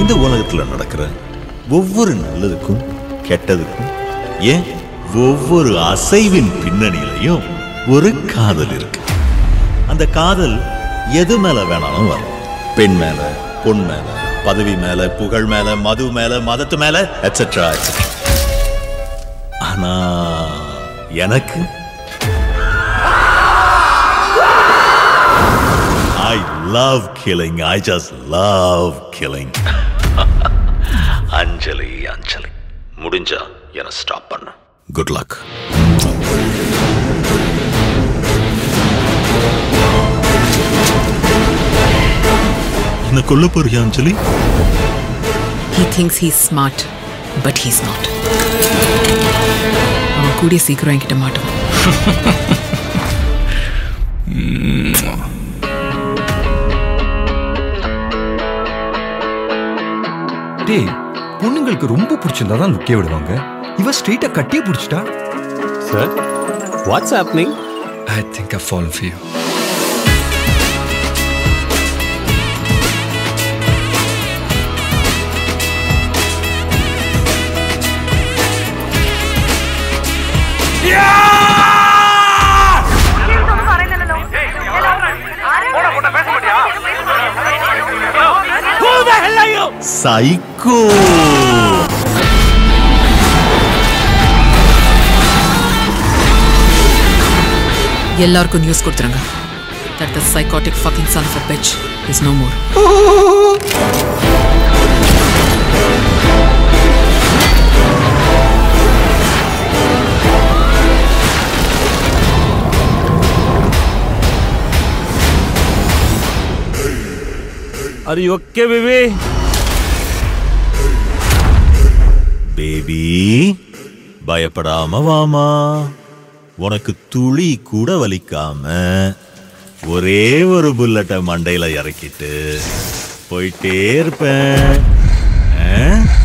இந்த உலகத்துல நடக்கிற ஒவ்வொரு நல்லதுக்கும் கெட்டதுக்கும் ஏன் ஒவ்வொரு அசைவின் பின்னணியிலையும் ஒரு காதல் இருக்கு அந்த காதல் எது மேல வேணாலும் வரும் பெண் மேல பொன் மேல பதவி மேல புகழ் மேல மது மேல மதத்து மேல எட்ஸெட்ரா எட்ஸெட்ரா ஆனா எனக்கு I love killing I just love killing Anjali Anjali முடிஞ்சா என ஸ்டாப் பண்ண குட் லக் என்ன கொல்ல போறியா அஞ்சலி He thinks he's smart, but he's not. அவன் கூடிய சீக்கிரம் என்கிட்ட மாட்டுவான் டேய் பொண்ணுங்களுக்கு ரொம்ப பிடிச்சிருந்தா தான் லுக்கே விடுவாங்க இவ ஸ்ட்ரெயிட்டா கட்டியே பிடிச்சிட்டா Sir, what's happening? I think I follow for you psycho எல்லாருக்கும் நியூஸ் கொடுத்துருங்க that the psychotic fucking son of a bitch is no more. Are you okay, baby? Baby பயப்படாம வாமா உனக்கு துளி கூட வலிக்காம ஒரே ஒரு புல்லட்டை மண்டையில இறக்கிட்டு போயிட்டே இருப்பேன் ஆ?